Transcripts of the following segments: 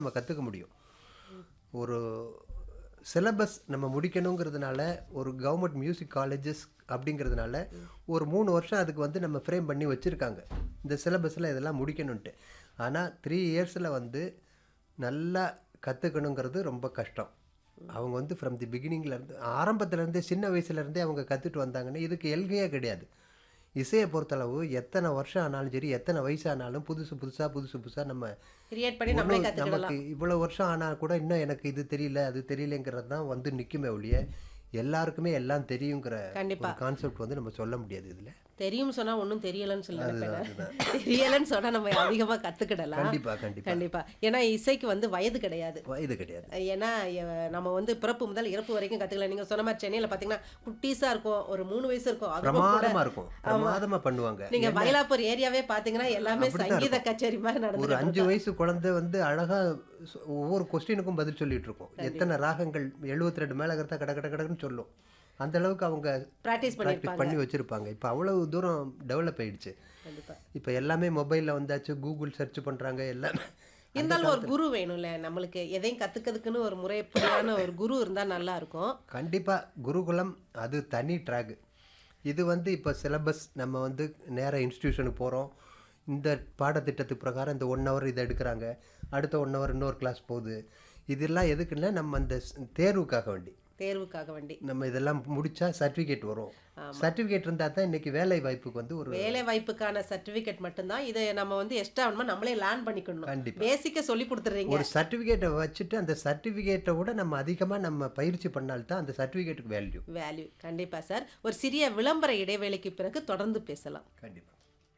நம்ம கற்றுக்க முடியும் ஒரு சிலபஸ் நம்ம முடிக்கணுங்கிறதுனால ஒரு கவர்மெண்ட் மியூசிக் காலேஜஸ் அப்படிங்கிறதுனால ஒரு மூணு வருஷம் அதுக்கு வந்து நம்ம ஃப்ரேம் பண்ணி வச்சுருக்காங்க இந்த சிலபஸில் இதெல்லாம் முடிக்கணுன்ட்டு ஆனால் த்ரீ இயர்ஸில் வந்து நல்லா கற்றுக்கணுங்கிறது ரொம்ப கஷ்டம் அவங்க வந்து ஃப்ரம் தி பிகினிங்லேருந்து ஆரம்பத்துலேருந்தே சின்ன வயசுலேருந்தே அவங்க கற்றுட்டு வந்தாங்கன்னா இதுக்கு எல்கையே கிடையாது இசையை பொறுத்தளவு எத்தனை வருஷம் ஆனாலும் சரி எத்தனை வயசு ஆனாலும் புதுசு புதுசாக புதுசு புதுசாக நம்ம கிரியேட் பண்ணி நம்மளே இவ்வளவு கத்துக்கிடலாம் நமக்கு இவ்வளவு வருஷம் ஆனா கூட இன்னும் எனக்கு இது தெரியல அது தெரியலங்கிறது தான் வந்து நிக்குமே ஒழிய எல்லாருக்குமே எல்லாம் தெரியுங்கிற கண்டிப்பா. ஒரு கான்செப்ட் வந்து நம்ம சொல்ல முடியாது இதுல தெரியும் சொன்னா ஒண்ணும் தெரியலன்னு சொல்ல அதுதான், நினைப்பேன் தெரியலன்னு சொன்னா நம்ம அதிகமா கத்துக்கிடலாம் கண்டிப்பா கண்டிப்பா கண்டிப்பா ஏன்னா இசைக்கு வந்து வயது கிடையாது இது கிடையாது ஏன்னா எ- நம்ம வந்து பிறப்பு முதல் இறப்பு வரைக்கும் கத்துக்கலாம் நீங்க சொன்ன மாதிரி சென்னையில பாத்தீங்கன்னா குட்டீஸா இருக்கும் ஒரு மூணு வயசு இருக்கும் அதுவும் கூட பிரமாதமா இருக்கும் பிரமாதமா பண்ணுவாங்க நீங்க மயிலாப்பூர் ஏரியாவே பாத்தீங்கன்னா எல்லாமே அப்படித்தான் சங்கீத கச்சேரி மாதிரி ஒரு நடந்து அஞ்சு வயசு குழந்தை வந்து அழகா சொ- ஒவ்வொரு கொஸ்டினுக்கும் பதில் சொல்லிட்டு இருக்கும் எத்தனை ராகங்கள் எழுபத்தி ரெண்டு மேலகரத்தா கட கட கடன்னு சொல்லும் அந்த அளவுக்கு அவங்க பிராக்டிஸ் ப்ராக்டிஸ் பண்ணிருப்பாங்க பண்ணி வச்சிருப்பாங்க இப்போ அவ்வளவு தூரம் டெவலப் ஆயிடுச்சு கண்டிப்பா இப்போ எல்லாமே மொபைலில் வந்தாச்சு கூகுள் சர்ச் பண்றாங்க எல்லாமே இருந்தாலும் ஒரு குரு வேணும்ல நம்மளுக்கு எதையும் கத்துக்கிறதுக்குன்னு ஒரு முறைப்படியான ஒரு குரு இருந்தா நல்லா இருக்கும் கண்டிப்பா குருகுலம் அது தனி ட்ராக் இது வந்து இப்போ சிலபஸ் நம்ம வந்து நேராக இன்ஸ்டிடியூஷனுக்கு போகிறோம் இந்த பாடத்திட்டத்துக்கு பிரகாரம் இந்த ஒன் ஹவர் இதை எடுக்கிறாங்க அடுத்த ஒன் ஹவர் இன்னொரு கிளாஸ் போகுது இதெல்லாம் எதுக்குன்னா நம்ம அந்த ஸ்- தேர்வுக்காக வேண்டி தேர்வுக்காக வேண்டி நம்ம இதெல்லாம் முடிச்சா சர்டிஃபிகேட் வரும் சர்டிஃபிகேட் இருந்தால் தான் இன்னைக்கு வேலை வாய்ப்புக்கு வந்து ஒரு வேலை வாய்ப்புக்கான சர்டிபிகேட் மட்டும்தான் இதை நம்ம வந்து எக்ஸ்ட்ரா வேணுமா நம்மளே லேர்ன் பண்ணிக்கணும் கண்டிப்பா. பேசிக்க சொல்லி கொடுத்துறீங்க ஒரு சர்டிஃபிகேட்டை வச்சுட்டு அந்த சர்டிஃபிகேட்டை விட நம்ம அதிகமாக நம்ம பயிற்சி பண்ணால்தான் அந்த சர்டிஃபிகேட்டுக்கு வேல்யூ வேல்யூ கண்டிப்பா சார் ஒரு சிறிய விளம்பர இடைவேளைக்கு பிறகு தொடர்ந்து பேசலாம் கண்டிப்பாக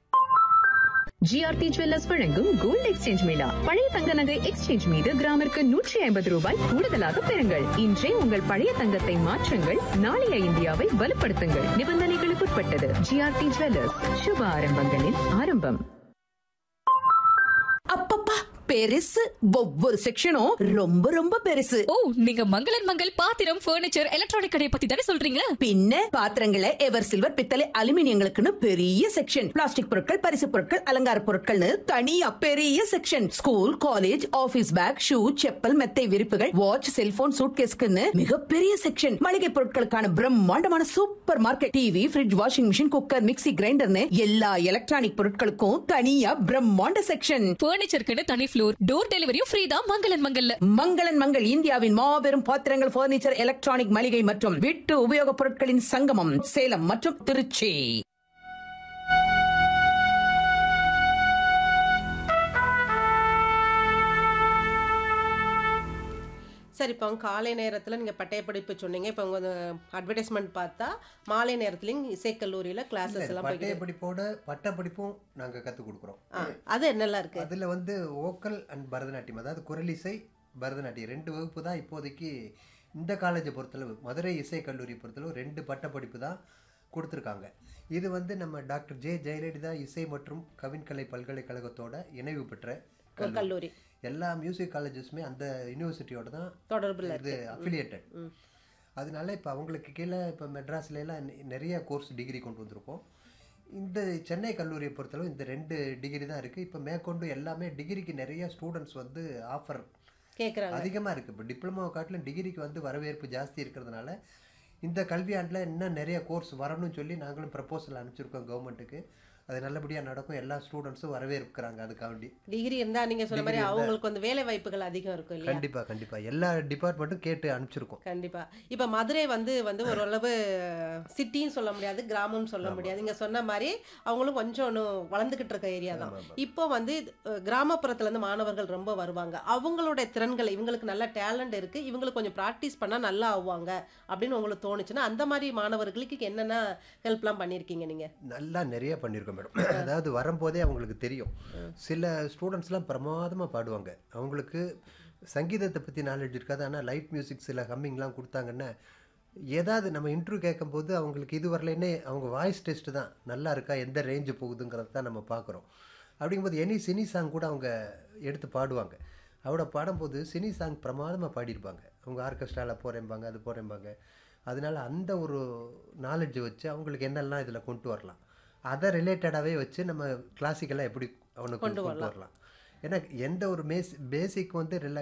ஜிஆர்டி ஜுவல்லர்ஸ் வழங்கும் கோல்ட் எக்ஸ்சேஞ்ச் மேளா பழைய தங்க நகை எக்ஸ்சேஞ்ச் மீது கிராமிற்கு நூற்றி ஐம்பது ரூபாய் கூடுதலாக பெறுங்கள் இன்றே உங்கள் பழைய தங்கத்தை மாற்றுங்கள் நாளைய இந்தியாவை வலுப்படுத்துங்கள் நிபந்தனைகளுக்குட்பட்டது ஜிஆர்டி ஜுவல்லர்ஸ் சுப ஆரம்பங்களின் ஆரம்பம் அப்பப்பா பெருசு ஒவ்வொரு செக்ஷனும் ரொம்ப ரொம்ப பெருசு ஓ நீங்க மங்களன் மங்கள் பாத்திரம் ஃபர்னிச்சர் எலக்ட்ரானிக் கடையை பத்தி தானே சொல்றீங்க பின்ன பாத்திரங்களை எவர் சில்வர் பித்தளை அலுமினியங்களுக்குன்னு பெரிய செக்ஷன் பிளாஸ்டிக் பொருட்கள் பரிசு பொருட்கள் அலங்கார பொருட்கள்னு தனியா பெரிய section school college office bag shoe chappal மெத்தை விரிப்புகள் வாட்ச் செல்போன் சூட்கேஸ்க்குன்னு மிகப்பெரிய செக்ஷன் மளிகை பொருட்களுக்கான பிரம்மாண்டமான super market TV fridge washing machine cooker mixie கிரைண்டர்னு எல்லா எலக்ட்ரானிக் பொருட்களுக்கும் தனியா பிரம்மாண்ட செக்ஷன் ஃபர்னிச்சருக்குன்னு தனி ஃப்ளோர் டோர் டெலிவரியும் ஃப்ரீ தான் மங்களன் மங்கல்ல மங்களன் மங்கள் இந்தியாவின் மாபெரும் பாத்திரங்கள் பர்னிச்சர் எலக்ட்ரானிக் மளிகை மற்றும் வீட்டு உபயோகப் பொருட்களின் சங்கமம் சேலம் மற்றும் திருச்சி சார் இப்போ காலை நேரத்தில் நீங்கள் பட்டய படிப்பு சொன்னீங்க இப்போ உங்க அட்வர்டைஸ்மெண்ட் பார்த்தா மாலை நேரத்துலையும் இசைக்கல்லூரியில் கிளாஸஸ் எல்லாம் பட்டய போய்கிட்டு படிப்போட பட்ட படிப்பும் நாங்க கற்றுக் கொடுக்குறோம் ஆ அது என்னெல்லாம் இருக்கு அதுல வந்து ஓக்கல் அண்ட் பரதநாட்டியம் அதாவது குரலிசை பரதநாட்டியம் ரெண்டு வகுப்பு தான் இப்போதைக்கு இந்த காலேஜை பொறுத்தளவு மதுரை இசை கல்லூரி பொறுத்தளவு ரெண்டு பட்ட படிப்பு தான் கொடுத்துருக்காங்க இது வந்து நம்ம டாக்டர் ஜே ஜெயலலிதா இசை மற்றும் கவின்கலை பல்கலைக்கழகத்தோட இணைவு பெற்ற ஒரு கல்லூரி எல்லா மியூசிக் காலேஜஸுமே அந்த யூனிவர்சிட்டியோட தான் தொடர்பில் இது அஃபிலியேட்டட் அதனால இப்போ அவங்களுக்கு கீழே இப்போ மெட்ராஸ்ல எல்லாம் நெ- நிறைய கோர்ஸ் டிகிரி கொண்டு வந்திருக்கோம் இந்த சென்னை கல்லூரியை பொறுத்தளவு இந்த ரெண்டு டிகிரி தான் இருக்குது இப்போ மேற்கொண்டு எல்லாமே டிகிரிக்கு நிறைய ஸ்டூடெண்ட்ஸ் வந்து ஆஃபர் கேட்குறாங்க அதிகமாக இருக்குது இப்போ டிப்ளமோ காட்டிலும் டிகிரிக்கு வந்து வரவேற்பு ஜாஸ்தி இருக்கிறதுனால இந்த கல்வியாண்டில் இன்னும் நிறைய கோர்ஸ் வரணும்னு சொல்லி நாங்களும் ப்ரப்போசல் அனுப்பிச்சிருக்கோம் கவர்மெண்ட்டுக்கு அது நல்லபடியாக நடக்கும் எல்லா ஸ்டூடெண்ட்ஸும் வரவேற்கிறாங்க அதுக்காண்டி டிகிரி இருந்தால் நீங்கள் சொன்ன மாதிரி Degree இருந்தா- அவங்களுக்கு வந்து வேலை வாய்ப்புகள் அதிகம் இருக்கும் இல்லையா கண்டிப்பாக கண்டிப்பாக எல்லா டிபார்ட்மெண்ட்டும் கேட்டு அனுப்பிச்சிருக்கோம் கண்டிப்பா இப்ப மதுரை வந்து வந்து ஓரளவு சிட்டின்னு சொல்ல முடியாது கிராமம்னு சொல்ல முடியாது நீங்க சொன்ன மாதிரி அவங்களும் கொஞ்சம் இன்னும் வளர்ந்துகிட்டு இருக்க ஏரியா தான் இப்போ வந்து அஹ், கிராமப்புறத்துல இருந்து மாணவர்கள் ரொம்ப வருவாங்க அவங்களுடைய திறன்கள் இவங்களுக்கு நல்ல டேலண்ட் இருக்கு இவங்களுக்கு கொஞ்சம் ப்ராக்டிஸ் பண்ணா நல்லா ஆவாங்க அப்படின்னு உங்களுக்கு தோணுச்சுன்னா அந்த மாதிரி மாணவர்களுக்கு என்னென்ன ஹெல்ப்லாம் பண்ணியிருக்கீங்க நீங்க நல்லா நிறைய பண்ணியிருக்கோம் மேடம் அதாவது வரும்போதே அவங்களுக்கு தெரியும் சில ஸ்டூடெண்ட்ஸ்லாம் பிரமாதமாக பாடுவாங்க அவங்களுக்கு சங்கீதத்தை பற்றி நாலேஜ் இருக்காது ஆனால் லைட் மியூசிக் சில ஹம்மிங்லாம் கொடுத்தாங்கன்னா ஏதாவது நம்ம இன்டர்வியூ கேட்கும்போது அவங்களுக்கு இது வரலைன்னே அவங்க வாய்ஸ் டெஸ்ட் தான் நல்லா இருக்கா எந்த ரேஞ்சு போகுதுங்கிறத தான் நம்ம பார்க்குறோம் அப்படிங்கும்போது எனி சினி சாங் கூட அவங்க எடுத்து பாடுவாங்க அவட பாடும்போது சினி சாங் பிரமாதமாக பாடியிருப்பாங்க அவங்க ஆர்கெஸ்ட்ராவில் போகிறேம்பாங்க அது போகிறேம்பாங்க அதனால அந்த ஒரு நாலேஜை வச்சு அவங்களுக்கு என்னெல்லாம் இதில் கொண்டு வரலாம் அதை ரிலேட்டடாகவே வச்சு நம்ம கிளாசிக்கலாக எப்படி அவனுக்கு கொண்டு வரலாம் ஏன்னா எந்த ஒரு மேஸ் பேசிக் வந்து